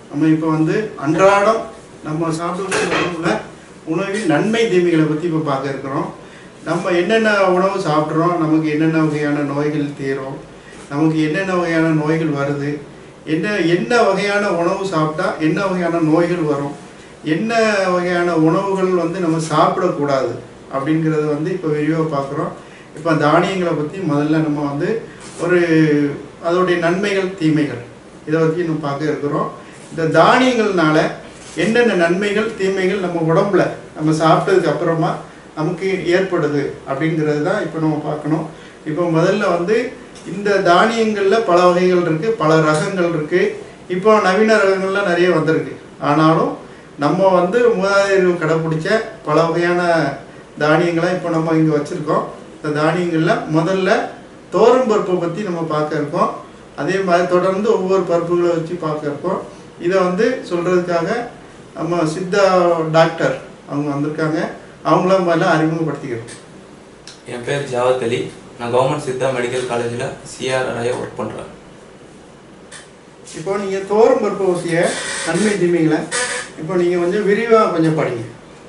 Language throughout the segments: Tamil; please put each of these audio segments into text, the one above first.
நம்ம இப்போ வந்து அன்றாடம் நம்ம சாப்பிடக்கூடிய உணவுல உணவின் நன்மை தீமைகளை பற்றி இப்போ பார்க்க இருக்கிறோம் நம்ம என்னென்ன உணவு சாப்பிட்றோம் நமக்கு என்னென்ன வகையான நோய்கள் தீரும் நமக்கு என்னென்ன வகையான நோய்கள் வருது என்ன என்ன வகையான உணவு சாப்பிட்டா என்ன வகையான நோய்கள் வரும் என்ன வகையான உணவுகள் வந்து நம்ம சாப்பிடக்கூடாது அப்படிங்கிறத வந்து இப்போ விரிவாக பார்க்குறோம் இப்போ தானியங்களை பற்றி முதல்ல நம்ம வந்து ஒரு அதோடைய நன்மைகள் தீமைகள் இதை பற்றி நம்ம பார்க்க இருக்கிறோம் இந்த தானியங்கள்னால என்னென்ன நன்மைகள் தீமைகள் நம்ம உடம்புல நம்ம சாப்பிட்டதுக்கு அப்புறமா நமக்கு ஏற்படுது அப்படிங்கிறது தான் இப்போ நம்ம பார்க்கணும் இப்போ முதல்ல வந்து இந்த தானியங்களில் பல வகைகள் இருக்குது பல ரகங்கள் இருக்குது இப்போ நவீன ரகங்கள்லாம் நிறைய வந்திருக்கு ஆனாலும் நம்ம வந்து மூதாதையர்கள் கடைப்பிடிச்ச பல வகையான தானியங்களை இப்போ நம்ம இங்கே வச்சுருக்கோம் இந்த தானியங்களில் முதல்ல தோரம் பருப்பை பற்றி நம்ம பார்க்க இருக்கோம் அதே மாதிரி தொடர்ந்து ஒவ்வொரு பருப்புகளை வச்சு பார்க்க இருக்கோம் இதை வந்து சொல்கிறதுக்காக நம்ம சித்தா டாக்டர் அவங்க வந்திருக்காங்க அவங்கள முதல்ல அறிமுகப்படுத்திக்கிறோம் என் பேர் ஜாவத் அலி நான் கவர்மெண்ட் சித்தா மெடிக்கல் காலேஜில் சிஆர்ஐ ஒர்க் பண்ணுறேன் இப்போ நீங்கள் தோரம் பருப்பை பற்றிய நன்மை தீமைகளை இப்போ நீங்கள் கொஞ்சம் விரிவாக கொஞ்சம் படிங்க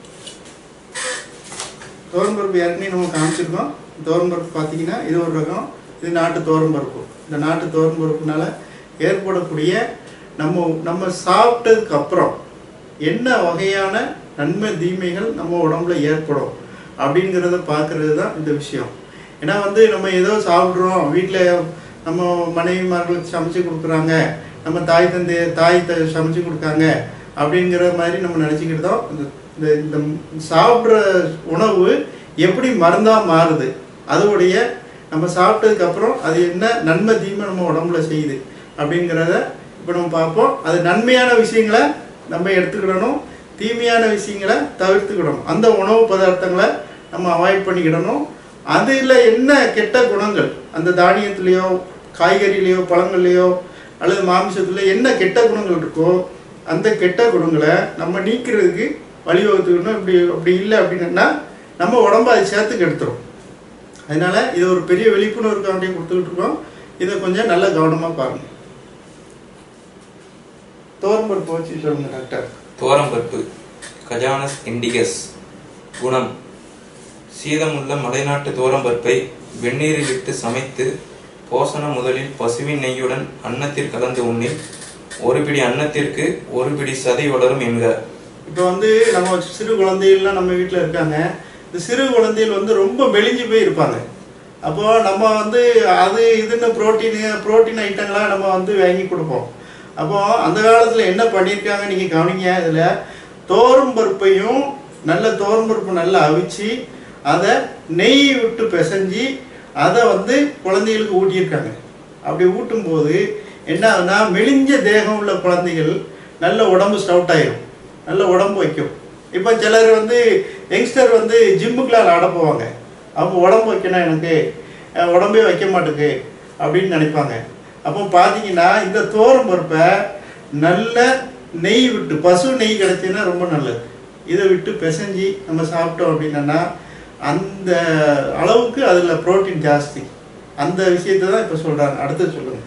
தோரம் பருப்பு ஏற்கனவே நம்ம காமிச்சிருக்கோம் தோரம் பருப்பு பார்த்தீங்கன்னா இது ஒரு ரகம் இது நாட்டு தோரம் பருப்பு இந்த நாட்டு தோரம் பருப்புனால ஏற்படக்கூடிய நம்ம நம்ம சாப்பிட்டதுக்கு அப்புறம் என்ன வகையான நன்மை தீமைகள் நம்ம உடம்புல ஏற்படும் அப்படிங்கிறத பார்க்கறது தான் இந்த விஷயம் ஏன்னா வந்து நம்ம ஏதோ சாப்பிட்றோம் வீட்டில் நம்ம மனைவிமார்களுக்கு சமைச்சு கொடுக்குறாங்க நம்ம தாய் தந்தை தாய் த சமைச்சு கொடுக்காங்க அப்படிங்கிற மாதிரி நம்ம நினச்சிக்கிட்டு தான் இந்த இந்த இந்த சாப்பிட்ற உணவு எப்படி மருந்தாக மாறுது அதோடைய நம்ம சாப்பிட்டதுக்கு அப்புறம் அது என்ன நன்மை தீமை நம்ம உடம்புல செய்யுது அப்படிங்கிறத இப்போ நம்ம பார்ப்போம் அது நன்மையான விஷயங்களை நம்ம எடுத்துக்கிடணும் தீமையான விஷயங்களை தவிர்த்துக்கிடணும் அந்த உணவு பதார்த்தங்களை நம்ம அவாய்ட் பண்ணிக்கிடணும் அதில் என்ன கெட்ட குணங்கள் அந்த தானியத்துலேயோ காய்கறிலேயோ பழங்கள்லையோ அல்லது மாமிசத்துல என்ன கெட்ட குணங்கள் இருக்கோ அந்த கெட்ட குணங்களை நம்ம நீக்கிறதுக்கு வழிவகுத்துக்கணும் இப்படி அப்படி இல்லை அப்படின்னா நம்ம உடம்ப அதை சேர்த்துக்கு எடுத்துரும் அதனால இது ஒரு பெரிய விழிப்புணர்வுக்காண்டியும் கொடுத்துக்கிட்டு இருக்கோம் இதை கொஞ்சம் நல்லா கவனமாக பாருங்க தோரம்பருப்பு வச்சு சொல்லுங்க டாக்டர் துவரம்பருப்பு கஜானஸ் இண்டிகஸ் குணம் சீதமுள்ள மலைநாட்டு துவரம்பருப்பை வெந்நீரில் இட்டு சமைத்து போசனம் முதலில் பசுவின் நெய்யுடன் அன்னத்தில் கலந்து உண்ணில் ஒரு பிடி அன்னத்திற்கு ஒரு பிடி சதை வளரும் என்க இப்போ வந்து நம்ம சிறு குழந்தைகள்லாம் நம்ம வீட்டில் இருக்காங்க இந்த சிறு குழந்தைகள் வந்து ரொம்ப மெலிஞ்சு போய் இருப்பாங்க அப்போ நம்ம வந்து அது இதுன்னு புரோட்டீனு புரோட்டீன் ஐட்டங்களாக நம்ம வந்து வாங்கி கொடுப்போம் அப்போ அந்த காலத்தில் என்ன பண்ணியிருக்காங்க நீங்கள் கவனிங்க இதில் தோரம் பருப்பையும் நல்ல தோரம் பருப்பு நல்லா அவிச்சு அதை நெய் விட்டு பிசைஞ்சு அதை வந்து குழந்தைகளுக்கு ஊட்டியிருக்காங்க அப்படி ஊட்டும்போது என்ன ஆகுதுன்னா மெலிஞ்ச தேகம் உள்ள குழந்தைகள் நல்ல உடம்பு ஸ்டவுட் ஆயிரும் நல்ல உடம்பு வைக்கும் இப்போ சிலர் வந்து யங்ஸ்டர் வந்து ஜிம்முக்குலாம் ஆட போவாங்க அவங்க உடம்பு வைக்கணும் எனக்கு அஹ் உடம்பே வைக்க மாட்டேங்குது அப்படின்னு நினைப்பாங்க அப்போ பார்த்தீங்கன்னா இந்த தோரம் பருப்பை நல்ல நெய் விட்டு பசு நெய் கிடைச்சுன்னா ரொம்ப நல்லது இதை விட்டு பிசைஞ்சு நம்ம சாப்பிட்டோம் அப்படின்னா அந்த அளவுக்கு அதில் புரோட்டீன் ஜாஸ்தி அந்த விஷயத்தை தான் இப்போ சொல்கிறாங்க அடுத்து சொல்லுங்கள்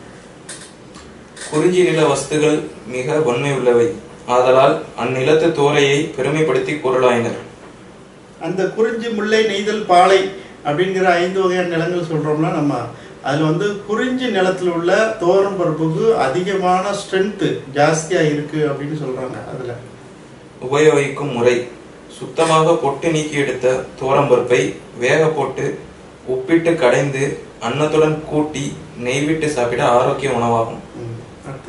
குறிஞ்சி நில வஸ்துகள் மிக வன்மை உள்ளவை ஆதலால் அந்நிலத்து தோரையை பெருமைப்படுத்தி கூறலாயினர் அந்த குறிஞ்சி முல்லை நெய்தல் பாலை அப்படிங்கிற ஐந்து வகையான நிலங்கள் சொல்கிறோம்னா நம்ம அதில் வந்து குறிஞ்சி நிலத்தில் உள்ள தோரம் பருப்புக்கு அதிகமான ஸ்ட்ரென்த்து ஜாஸ்தியாக இருக்குது அப்படின்னு சொல்கிறாங்க அதில் உபயோகிக்கும் முறை சுத்தமாக பொட்டு நீக்கி எடுத்த துவரம்பருப்பை வேக போட்டு உப்பிட்டு கடைந்து அன்னத்துடன் கூட்டி நெய் விட்டு சாப்பிட ஆரோக்கிய உணவாகும் அடுத்து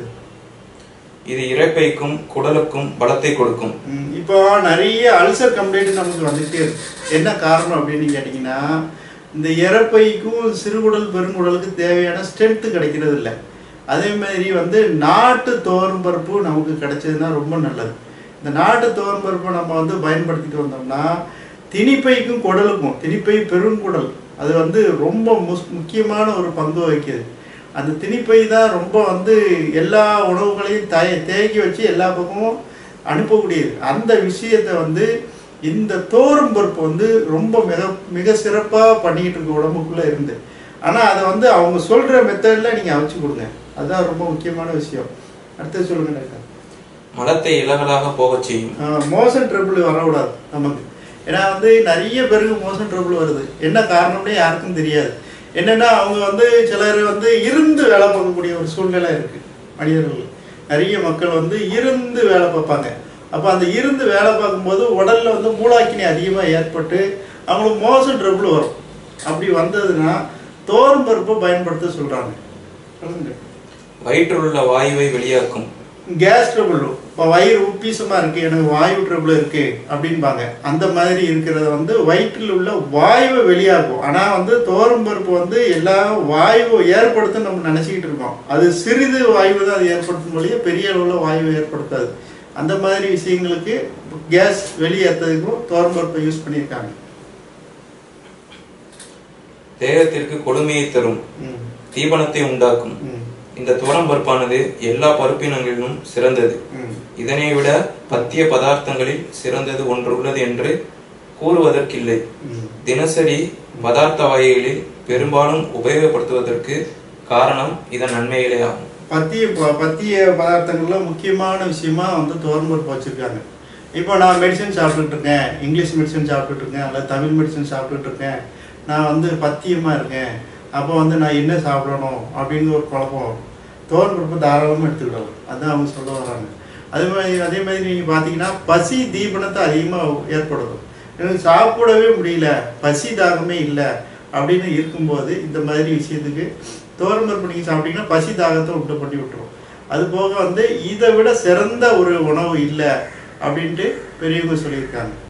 இது இரைப்பைக்கும் குடலுக்கும் பலத்தை கொடுக்கும் ம், இப்போ நிறைய அல்சர் கம்ப்ளைண்ட் நமக்கு வந்துகிட்டே இருக்கு என்ன காரணம் அப்படின்னு கேட்டிங்கன்னா இந்த இறப்பைக்கும் சிறுகுடல் பெருங்குடலுக்கு தேவையான ஸ்ட்ரென்த்து கிடைக்கிறது இல்லை அதே மாதிரி வந்து நாட்டு துவரம் பருப்பு நமக்கு கிடைச்சதுன்னா ரொம்ப நல்லது இந்த நாட்டு துவரம் பருப்பை நம்ம வந்து பயன்படுத்திட்டு வந்தோம்னா திணிப்பைக்கும் குடலுக்கும் திணிப்பை பெருங்குடல் அது வந்து ரொம்ப முஸ் முக்கியமான ஒரு பங்கு வகிக்குது அந்த திணிப்பை தான் ரொம்ப வந்து எல்லா உணவுகளையும் தய தேக்கி வச்சு எல்லா பக்கமும் அனுப்பக்கூடியது அந்த விஷயத்தை வந்து இந்த தோரம் பருப்பு வந்து ரொம்ப மிக மிக சிறப்பாக பண்ணிக்கிட்டு இருக்க உடம்புக்குள்ளே இருந்து ஆனால் அதை வந்து அவங்க சொல்கிற மெத்தடில் நீங்கள் அவிச்சு கொடுங்க அதுதான் ரொம்ப முக்கியமான விஷயம் அடுத்தது சொல்லுங்க டாக்டர் மலத்தை இலகலாக போகச் செய்யும் மோஷன் ட்ரபிள் வரக்கூடாது நமக்கு ஏன்னா வந்து நிறைய பேருக்கு மோஷன் ட்ரபிள் வருது என்ன காரணம்னே யாருக்கும் தெரியாது என்னன்னா அவங்க வந்து சிலர் வந்து இருந்து வேலை பார்க்கக்கூடிய ஒரு சூழ்நிலை இருக்கு மனிதர்கள் நிறைய மக்கள் வந்து இருந்து வேலை பார்ப்பாங்க அப்போ அந்த இருந்து வேலை பார்க்கும்போது உடல்ல வந்து மூளாக்கினி அதிகமாக ஏற்பட்டு அவங்களுக்கு மோஷன் ட்ரபிள் வரும் அப்படி வந்ததுன்னா தோரம் பருப்பை பயன்படுத்த சொல்றாங்க சொல்லுங்க வயிற்றில் உள்ள வாயுவை வெளியாக்கும் கேஸ் ட்ரபிள் இப்போ வயிறு உப்பீசமா இருக்கு எனக்கு வாயு ட்ரபிள் இருக்கு அப்படின்பாங்க அந்த மாதிரி இருக்கிறத வந்து வயிற்றில் உள்ள வாயுவை வெளியாகும் ஆனா வந்து தோரம் பருப்பு வந்து எல்லா வாயுவை ஏற்படுத்தும் நம்ம நினைச்சுக்கிட்டு இருக்கோம் அது சிறிது வாயு தான் அது ஏற்படுத்தும் மொழியே பெரிய அளவுல வாயுவை ஏற்படுத்தாது அந்த மாதிரி விஷயங்களுக்கு கேஸ் வெளியேற்றதுக்கும் தோரம் பருப்பை யூஸ் பண்ணியிருக்காங்க தேகத்திற்கு கொடுமையை தரும் ம், தீபனத்தை உண்டாக்கும் ம், இந்த துவரம் பருப்பானது எல்லா பருப்பினங்களிலும் சிறந்தது ம். இதனை விட பத்திய பதார்த்தங்களில் சிறந்தது ஒன்று உள்ளது என்று கூறுவதற்கில்லை ம். தினசரி பதார்த்த வகைகளில் பெரும்பாலும் உபயோகப்படுத்துவதற்கு காரணம் இதன் நன்மைகளே ஆகும் பத்திய ப- பத்திய பதார்த்தங்கள்ல முக்கியமான விஷயமா வந்து துவரம்பருப்பு வச்சிருக்காங்க இப்போ நான் மெடிசன் சாப்பிட்டுட்டு இருக்கேன் இங்கிலீஷ் மெடிசன் சாப்பிட்டுட்டு இருக்கேன் அல்ல தமிழ் மெடிசன் சாப்பிட்டுட்டு இருக்கேன் நான் வந்து பத்தியமா இருக்கேன் அப்போ வந்து நான் என்ன சாப்பிடணும் அப்படின்னு ஒரு குழப்பம் வரும். துவரம்பருப்பு தாராளமாக எடுத்துக்கிடலாம் அதான் அவங்க சொல்ல வராங்க அதே மாதிரி அதே மாதிரி நீங்கள் பார்த்தீங்கன்னா பசி தீபனத்தை அதிகமாக ஏற்படுத்தும் எனக்கு சாப்பிடவே முடியல பசி தாகமே இல்லை அப்படின்னு இருக்கும்போது இந்த மாதிரி விஷயத்துக்கு துவரம்பருப்பு நீங்கள் சாப்பிட்டீங்கன்னா பசி தாகத்தை உண்டு பண்ணி விட்டுரும் அது போக வந்து இதை விட சிறந்த ஒரு உணவு இல்லை அப்படின்ட்டு பெரியவங்க சொல்லியிருக்காங்க